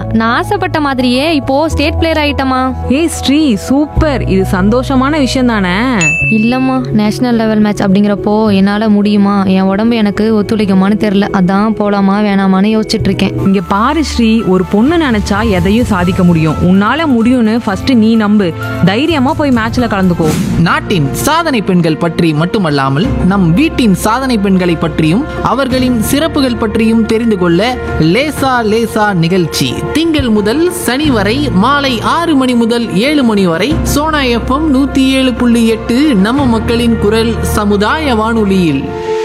நான் ஆசைப்பட்ட மாதிரியே இப்போ ஸ்டேட் பிளேயர் ஆயிட்டமா ஏய் ஸ்ரீ சூப்பர் இது சந்தோஷமான விஷயம் தானே இல்லம்மா நேஷனல் லெவல் மேட்ச் அப்படிங்கிறப்போ என்னால முடியுமா என் உடம்பு எனக்கு ஒத்துழைக்குமான்னு தெரியல அதான் போலாமா வேணாமான்னு யோசிச்சுட்டு இருக்கேன் இங்க பாரு ஸ்ரீ ஒரு பொண்ணு நினைச்சா எதையும் சாதிக்க முடியும் உன்னால முடியும்னு ஃபர்ஸ்ட் நீ நம்பு தைரியமா போய் மேட்ச்ல கலந்துக்கோ நாட்டின் சாதனை பெண்கள் பற்றி மட்டுமல்லாமல் நம் வீட்டின் சாதனை பெண்களை பற்றியும் அவர்களின் சிறப்புகள் பற்றியும் தெரிந்து கொள்ள லேசா லேசா நிகழ்ச்சி திங்கள் முதல் சனி வரை மாலை ஆறு மணி முதல் ஏழு மணி வரை சோனா எஃப்எம் நூத்தி ஏழு புள்ளி எட்டு நம்ம மக்களின் குரல் சமுதாய வானொலியில்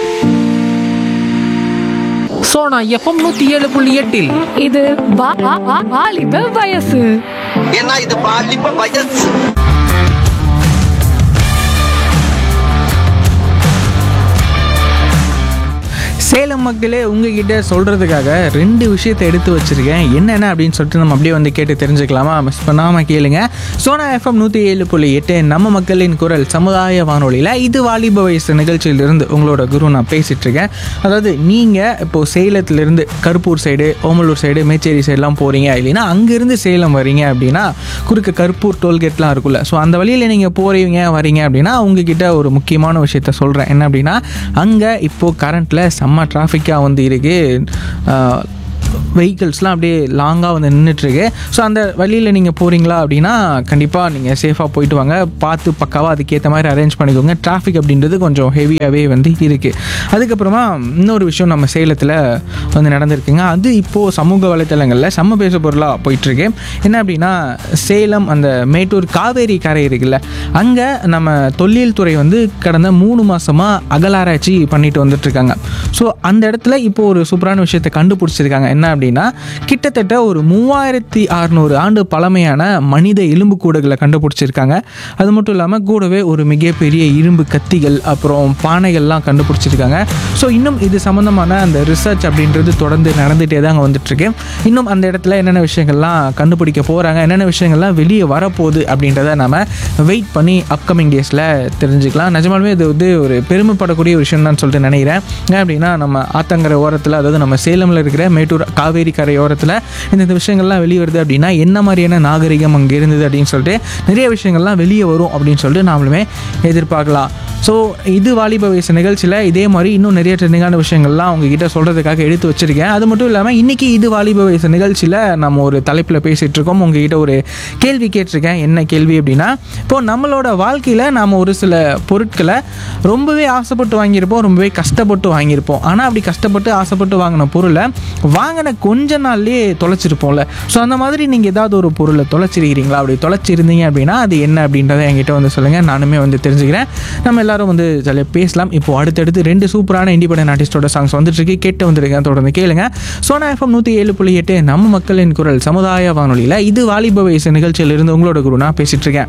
சோனா எஃப்எம் நூத்தி ஏழு புள்ளி எட்டில் இது வா- வா- வா- வாலிப வயசு ஏன்னா இது பாலிப்ப வயசு சேலம் மக்களே உங்ககிட்ட சொல்கிறதுக்காக ரெண்டு விஷயத்தை எடுத்து வச்சுருக்கேன் என்னென்ன அப்படின்னு சொல்லிட்டு நம்ம அப்படியே வந்து கேட்டு தெரிஞ்சுக்கலாமா மிஸ் பண்ணாமல் கேளுங்க சோனா எஃப்எம் நூற்றி ஏழு புள்ளி எட்டு நம்ம மக்களின் குரல் சமுதாய வானொலியில் இது வாலிப வயசு நிகழ்ச்சியிலிருந்து உங்களோட குரு நான் பேசிகிட்டு இருக்கேன் அதாவது நீங்கள் இப்போது சேலத்திலிருந்து கருப்பூர் சைடு ஓமலூர் சைடு மேச்சேரி சைடெலாம் போகிறீங்க இல்லைன்னா அங்கேருந்து சேலம் வரீங்க அப்படின்னா குறுக்க கருப்பூர் டோல்கேட்லாம் இருக்குல்ல ஸோ அந்த வழியில் நீங்கள் போகிறீங்க வரீங்க அப்படின்னா உங்ககிட்ட ஒரு முக்கியமான விஷயத்த சொல்கிறேன் என்ன அப்படின்னா அங்கே இப்போது கரண்ட்டில் செம்ம டிராஃபிக்காக வந்து இருக்குது வெஹிக்கிள்ஸ்லாம் அப்படியே லாங்காக வந்து நின்றுட்டுருக்கு ஸோ அந்த வழியில் நீங்கள் போகிறீங்களா அப்படின்னா கண்டிப்பாக நீங்கள் சேஃபாக போயிட்டு வாங்க பார்த்து பக்காவாக அதுக்கேற்ற மாதிரி அரேஞ்ச் பண்ணிக்கோங்க டிராஃபிக் அப்படின்றது கொஞ்சம் ஹெவியாகவே வந்து இருக்குது அதுக்கப்புறமா இன்னொரு விஷயம் நம்ம சேலத்தில் வந்து நடந்திருக்குங்க அது இப்போது சமூக வலைத்தளங்களில் செம்ம பேச பொருளாக போயிட்டுருக்கு என்ன அப்படின்னா சேலம் அந்த மேட்டூர் காவேரி கரை இருக்குல்ல அங்கே நம்ம தொல்லியல் துறை வந்து கடந்த மூணு மாதமாக அகலாராய்ச்சி பண்ணிட்டு வந்துட்டுருக்காங்க ஸோ அந்த இடத்துல இப்போ ஒரு சூப்பரான விஷயத்தை கண்டுபிடிச்சிருக்காங்க என்ன அப்படின்னா கிட்டத்தட்ட ஒரு மூவாயிரத்தி அறநூறு ஆண்டு பழமையான மனித எலும்பு கூடுகளை கண்டுபிடிச்சிருக்காங்க அது மட்டும் இல்லாமல் கூடவே ஒரு மிகப்பெரிய இரும்பு கத்திகள் அப்புறம் பானைகள்லாம் கண்டுபிடிச்சிருக்காங்க ஸோ இன்னும் இது சம்மந்தமான அந்த ரிசர்ச் அப்படின்றது தொடர்ந்து நடந்துகிட்டே தான் அங்கே வந்துட்டுருக்கு இன்னும் அந்த இடத்துல என்னென்ன விஷயங்கள்லாம் கண்டுபிடிக்க போகிறாங்க என்னென்ன விஷயங்கள்லாம் வெளியே வரப்போகுது அப்படின்றத நம்ம வெயிட் பண்ணி அப்கமிங் டேஸில் தெரிஞ்சுக்கலாம் நிஜமாலுமே இது வந்து ஒரு பெருமைப்படக்கூடிய விஷயம் தான் சொல்லிட்டு நினைக்கிறேன் ஏன் அப்படின்னா நம்ம ஆத்தங்கரை ஓரத்தில் அதாவது நம்ம சேலமில் இருக்கிற மேட்டூர் காவேரி கரையோரத்தில் இந்த இந்த விஷயங்கள்லாம் வெளியே வருது அப்படின்னா என்ன மாதிரியான நாகரிகம் அங்கே இருந்தது அப்படின்னு சொல்லிட்டு நிறைய விஷயங்கள்லாம் வெளியே வரும் அப்படின்னு சொல்லிட்டு நாமளுமே எதிர்பார்க்கலாம் ஸோ இது வாலிப வயசு நிகழ்ச்சியில் இதே மாதிரி இன்னும் நிறைய ட்ரெண்டிங்கான விஷயங்கள்லாம் உங்ககிட்ட சொல்கிறதுக்காக எடுத்து வச்சிருக்கேன் அது மட்டும் இல்லாமல் இன்றைக்கி இது வாலிப வயசு நிகழ்ச்சியில் நம்ம ஒரு தலைப்பில் பேசிகிட்டு இருக்கோம் உங்ககிட்ட ஒரு கேள்வி கேட்டிருக்கேன் என்ன கேள்வி அப்படின்னா இப்போது நம்மளோட வாழ்க்கையில் நாம் ஒரு சில பொருட்களை ரொம்பவே ஆசைப்பட்டு வாங்கியிருப்போம் ரொம்பவே கஷ்டப்பட்டு வாங்கியிருப்போம் ஆனால் அப்படி கஷ்டப்பட்டு ஆசைப்பட்டு வாங்கின பொருளை வாங்கின கொஞ்ச நாள்லேயே தொலைச்சிருப்போம்ல ஸோ அந்த மாதிரி நீங்கள் ஏதாவது ஒரு பொருளை தொலைச்சிருக்கிறீங்களா அப்படி தொலைச்சிருந்தீங்க அப்படின்னா அது என்ன அப்படின்றத என்கிட்ட வந்து சொல்லுங்கள் நானுமே வந்து தெரிஞ்சுக்கிறேன் நம்ம எல்லாரும் வந்து ஜாலியாக பேசலாம் இப்போ அடுத்தடுத்து ரெண்டு சூப்பரான இண்டிபெண்டன்ட் ஆர்டிஸ்டோட சாங்ஸ் வந்துட்டு இருக்கு கேட்டு வந்துருக்கேன் தொடர்ந்து கேளுங்க சோனா எஃப்எம் நூற்றி ஏழு புள்ளி எட்டு நம்ம மக்களின் குரல் சமுதாய வானொலியில் இது வாலிப வயசு நிகழ்ச்சியிலிருந்து உங்களோட குரு நான் பேசிட்டு இருக்கேன்